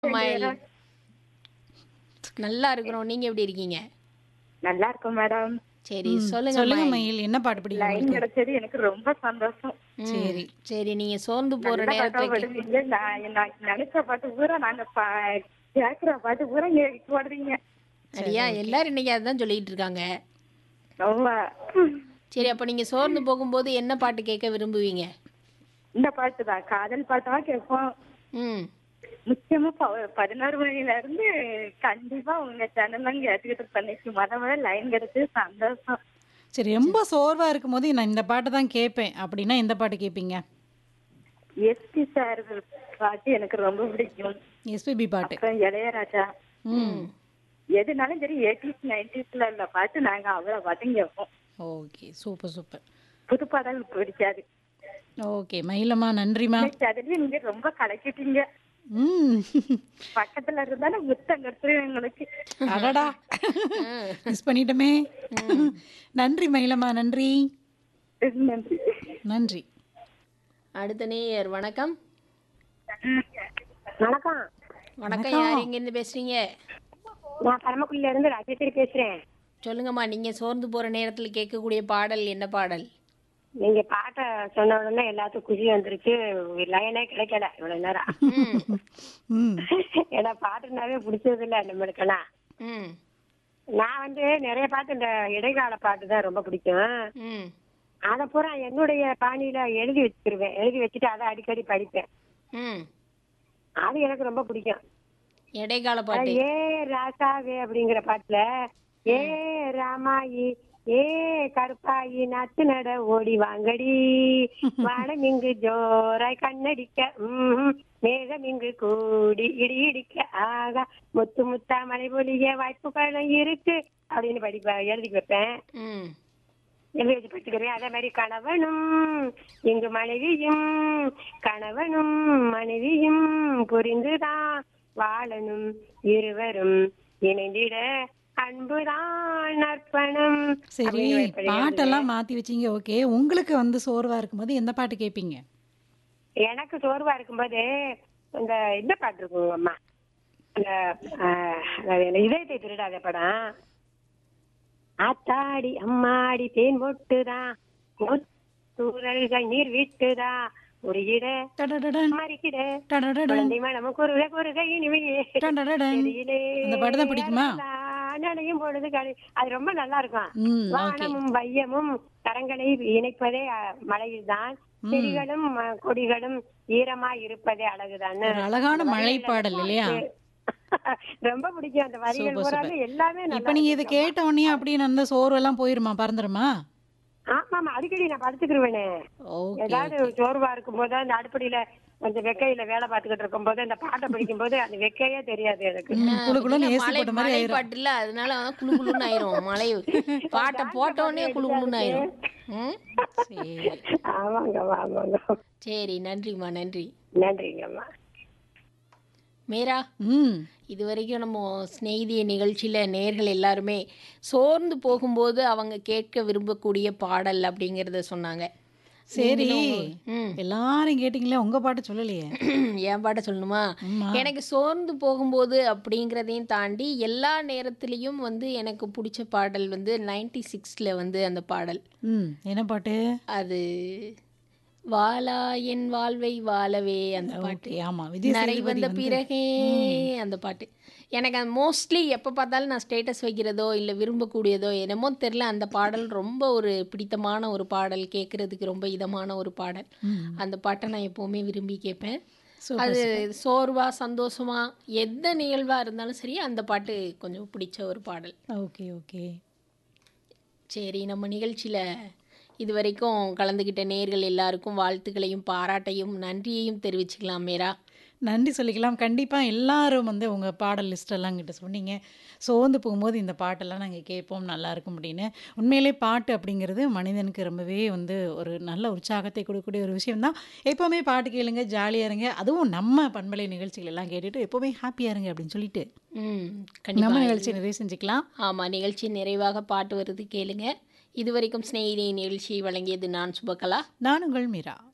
அம்மா எல்- நல்லா இருக்கிறோம் நீங்க எப்படி இருக்கீங்க நல்லா இருக்கும் மேடம் சரி சொல்லுங்க சொல்லுங்க அம்மா. மயில் என்ன பாட்டு பிடிக்கும் லைன் உங்களுக்கு கிடைச்சது எனக்கு ரொம்ப சந்தோஷம் ம், சரி. சரி நீங்க சோர்ந்து போற நல்ல பாட்டா நேரத்துல கே- பாடுவீங்க நான் நான் நினைச்ச பாட்டு பூரா நாங்க பா- கேக்குற பாட்டு பூரா நீங்க பாடுறீங்க சரியா எல்லாரும் இன்னைக்கு அதுதான் சொல்லிட்டு இருக்காங்க ரொம்ப சரி அப்ப நீங்க சோர்ந்து போகும்போது என்ன பாட்டு கேட்க விரும்புவீங்க இந்த பாட்டு தான் காதல் பாட்டா கேட்போம் ம் முக்கியமா ப- பதினோரு மணில இருந்து கண்டிப்பா உங்க சேனல் கேட்டுக்கிட்டு பண்ணிக்கு முத முத லைன் கிடைச்சது சந்தோஷம் சரி ரொம்ப சோர்வா இருக்கும்போது நான் இந்த பாட்டு தான் கேட்பேன் அப்படின்னா எந்த பாட்டு கேட்பீங்க எஸ்பி சார் பாட்டு எனக்கு ரொம்ப பிடிக்கும் எஸ்பிபி பாட்டு அப்புறம் இளையராஜா ம் எதுனாலும் சரி எயிட்டிஸ் நைன்டிஸ்ல உள்ள பாட்டு நாங்க அவ்வளவு பாட்டும் கேட்போம் ஓகே சூப்பர் சூப்பர் புது பாடல் பிடிக்காது ஓகே மயிலம்மா நன்றிம்மா இன்னைக்கு அதுலயும் நீங்க ரொம்ப கலக்கிட்டீங்க ம் பக்கத்துல இருந்தாலும் முத்தம் கட்டுறேன் எங்களுக்கு அடடா மிஸ் பண்ணிட்டோமே நன்றி மயிலம்மா நன்றி நன்றி நன்றி அடுத்த நேயர் வணக்கம் வணக்கம் வணக்கம் யார் இங்க இருந்து பேசுறீங்க நான் பரமக்குடியில இருந்து ராஜேஸ்வரி பேசுறேன் சொல்லுங்கம்மா நீங்க சோர்ந்து போற நேரத்துல கேட்கக்கூடிய பாடல் என்ன பாடல் நீங்க பாட்டை சொன்ன உடனே எல்லாத்துக்கும் குஷி வந்துருச்சு லைனே கிடைக்கல இவ்வளவு நேரம் ம் ம் ஏன்னா பாட்டுனாவே பிடிச்சது இல்ல நம்மளுக்கெல்லாம் ம் நான் வந்து நிறைய பாட்டு இந்த இடைக்கால பாட்டு தான் ரொம்ப பிடிக்கும் ம் அதை பூரா என்னுடைய பாணியில எழுதி வச்சிருவேன் எழுதி வச்சுட்டு அதை அடிக்கடி படிப்பேன் ம் அது எனக்கு ரொம்ப பிடிக்கும் இடைக்கால பாட்டு ஏ ராசாவே அப்படிங்கிற பாட்டுல ஏ ராமாயி ஏ கருப்பாயி நாத்து நட ஓடி வாங்கடி வானம் இங்கு ஜோராய் கண்ணடிக்க ம்ஹும். மேகம் இங்கு கூடி இடி இடிக்க ஆகா முத்து முத்தா மழை பொழிய வாய்ப்புகளும் இருக்கு அப்படின்னு படிப்ப எழுதி வைப்பேன் ம் எழுதி வச்சு படிச்சுக்கிறேன் அதே மாதிரி கணவனும் இங்கு மனைவியும் கணவனும் மனைவியும் புரிந்துதான் வாழணும் இருவரும் இணைந்திட அன்புதான் அர்ப்பணம் சரி அப்படின்னு ஒரு பாட்டெல்லாம் மாத்தி வச்சீங்க ஓகே உங்களுக்கு வந்து சோர்வா இருக்கும்போது எந்த பாட்டு கேட்பீங்க எனக்கு சோர்வா இருக்கும்போது இந்த இந்த பாட்டு இருக்கும் அம்மா அந்த ஆஹ், அது என்ன, இதயத்தை திருடாத படம் ஆத்தாடி அம்மாடி தேன் பொட்டுதான் தூரல்கள் நீர் விட்டுதான் ஒரு இட டடடடன், மறிக்கிட டடடடன், குழந்தை மனம் குறுக குறுக இனிமையே டடடடன். தெரியலே. அந்த பாட்டு தான் பிடிக்குமா? நான் நினையும் பொழுது கலை- அது ரொம்ப நல்லா இருக்கும் ம் ஓகே வானமும் வையமும் கரங்களை இணைப்பதே மலையில்தான் செடிகளும் அஹ், கொடிகளும் ஈரமா இருப்பதே அழகுதான் ஒரு அழகான மழை பாடல் இல்லையா ரொம்ப பிடிக்கும் அந்த வரிகள் சூப்பர், பூராமே எல்லாமே இப்ப நல்லா நீங்க இதை கேட்ட உடனே அப்படியே அந்த சோர்வெல்லாம் போயிருமா பறந்துருமா ஆமா ஆமா அடிக்கடி நான் படுத்துக்கிருவேனே ஓகே ஏதாவது சோர்வா இருக்கும் போது அந்த அடுப்படியில கொஞ்சம் வெக்கையில வேலை பார்த்துக்கிட்டு இருக்கும் போது அந்த பாட்டை படிக்கும் போது அந்த வெக்கையே தெரியாது எனக்கு குளு குளுன்னு இல்ல, ஏசி மலை போட்ட மாதிரி மலை ஆயிரும் பாட்டு இல்ல அதனால வந்து குளு குளுன்னு ஆயிரும் மலை பாட்டை போட்ட உடனே குளு குளுன்னு ஆயிரும் ம் சரி ஆமாங்கம்மா ஆமாங்க சரி நன்றிம்மா நன்றி நன்றிங்கம்மா மீரா ம் இது வரைக்கும் நம்ம ஸ்நேகிதிய நிகழ்ச்சியில் நேர்கள் எல்லாருமே சோர்ந்து போகும்போது அவங்க கேட்க விரும்பக்கூடிய பாடல் அப்படிங்கிறத சொன்னாங்க சரி ம் எல்லாரும் கேட்டீங்களே உங்க பாட்டு சொல்லலையே என் பாட்ட சொல்லணுமா ஆமா. எனக்கு சோர்ந்து போகும்போது அப்படிங்கிறதையும் தாண்டி எல்லா நேரத்துலையும் வந்து எனக்கு பிடிச்ச பாடல் வந்து நைன்டி சிக்ஸில் வந்து அந்த பாடல் ம் என்ன பாட்டு அது வாலா என் வாழ்வை வாழவே அந்த பாட்டு ஓகே ஆமா விஜய் நிறை சேதுபதி வந்த வந்து பிறகே அந்த பாட்டு எனக்கு அது மோஸ்ட்லி எப்போ பார்த்தாலும் நான் ஸ்டேட்டஸ் வைக்கிறதோ இல்லை விரும்பக்கூடியதோ என்னமோ தெரில அந்த பாடல் ரொம்ப ஒரு பிடித்தமான ஒரு பாடல் கேட்குறதுக்கு ரொம்ப இதமான ஒரு பாடல் ம். அந்த பாட்டை நான் எப்போவுமே விரும்பி கேட்பேன் சூப்பர், அது சோர்வா சந்தோஷமா எந்த நிகழ்வா இருந்தாலும் சரி அந்த பாட்டு கொஞ்சம் பிடிச்ச ஒரு பாடல் ஓகே ஓகே சரி நம்ம நிகழ்ச்சியில் இது வரைக்கும் கலந்துக்கிட்ட நேர்கள் எல்லாருக்கும் வாழ்த்துக்களையும் பாராட்டையும் நன்றியையும் தெரிவிச்சுக்கலாம் மேரா நன்றி சொல்லிக்கலாம் கண்டிப்பாக எல்லாரும் வந்து உங்கள் பாடல் லிஸ்டெல்லாம் கிட்ட சொன்னீங்க சோர்ந்து போகும்போது இந்த பாட்டெல்லாம் நாங்கள் கேட்போம் நல்லா இருக்கும் அப்படின்னு உண்மையிலே பாட்டு அப்படிங்கிறது மனிதனுக்கு ரொம்பவே வந்து ஒரு நல்ல உற்சாகத்தை கொடுக்கக்கூடிய ஒரு விஷயம் தான் எப்போவுமே பாட்டு கேளுங்க ஜாலியாக இருங்க அதுவும் நம்ம பண்பலை நிகழ்ச்சிகள் எல்லாம் கேட்டுட்டு எப்போவுமே ஹாப்பியாக இருங்க அப்படின்னு சொல்லிட்டு ம் நம்ம கண்டிப்பாக நிகழ்ச்சி நிறைவு செஞ்சுக்கலாம் ஆமாம் நிகழ்ச்சி நிறைவாக பாட்டு வருது கேளுங்க இதுவரைக்கும் ஸ்நேகிதி நிகழ்ச்சியை வழங்கியது நான் சுபகலா நான் உங்கள் மீரா